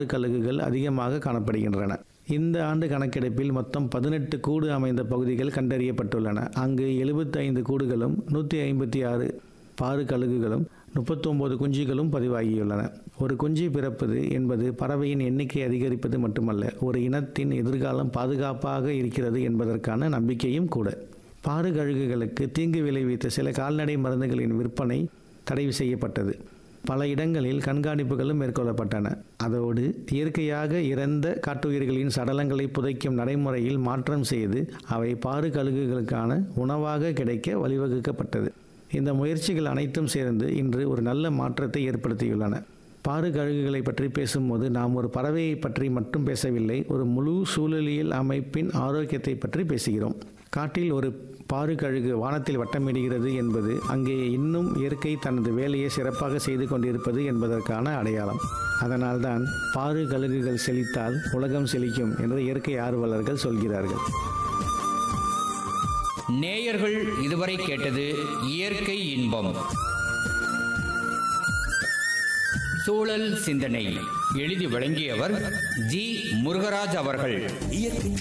கழுகுகள் அதிகமாக காணப்படுகின்றன இந்த ஆண்டு கணக்கெடுப்பில் மொத்தம் பதினெட்டு கூடு அமைந்த பகுதிகள் கண்டறியப்பட்டுள்ளன அங்கு எழுபத்தைந்து கூடுகளும் நூற்றி ஐம்பத்தி ஆறு பாறு கழுகுகளும் முப்பத்தொம்போது குஞ்சுகளும் பதிவாகியுள்ளன ஒரு குஞ்சு பிறப்பது என்பது பறவையின் எண்ணிக்கை அதிகரிப்பது மட்டுமல்ல ஒரு இனத்தின் எதிர்காலம் பாதுகாப்பாக இருக்கிறது என்பதற்கான நம்பிக்கையும் கூட பாறு கழுகுகளுக்கு தீங்கு விளைவித்த சில கால்நடை மருந்துகளின் விற்பனை தடை செய்யப்பட்டது பல இடங்களில் கண்காணிப்புகளும் மேற்கொள்ளப்பட்டன அதோடு இயற்கையாக இறந்த காட்டுயிர்களின் சடலங்களை புதைக்கும் நடைமுறையில் மாற்றம் செய்து அவை பாறு கழுகுகளுக்கான உணவாக கிடைக்க வழிவகுக்கப்பட்டது இந்த முயற்சிகள் அனைத்தும் சேர்ந்து இன்று ஒரு நல்ல மாற்றத்தை ஏற்படுத்தியுள்ளன பாறு கழுகுகளை பற்றி பேசும்போது நாம் ஒரு பறவையை பற்றி மட்டும் பேசவில்லை ஒரு முழு சூழலியல் அமைப்பின் ஆரோக்கியத்தை பற்றி பேசுகிறோம் காட்டில் ஒரு பாறு கழுகு வானத்தில் வட்டமிடுகிறது என்பது அங்கே இன்னும் இயற்கை தனது வேலையை சிறப்பாக செய்து கொண்டிருப்பது என்பதற்கான அடையாளம் அதனால்தான் பாறு கழுகுகள் செழித்தால் உலகம் செழிக்கும் என்று இயற்கை ஆர்வலர்கள் சொல்கிறார்கள் நேயர்கள் இதுவரை கேட்டது இயற்கை இன்பம் சூழல் சிந்தனை எழுதி வழங்கியவர் ஜி முருகராஜ் அவர்கள் இயற்கை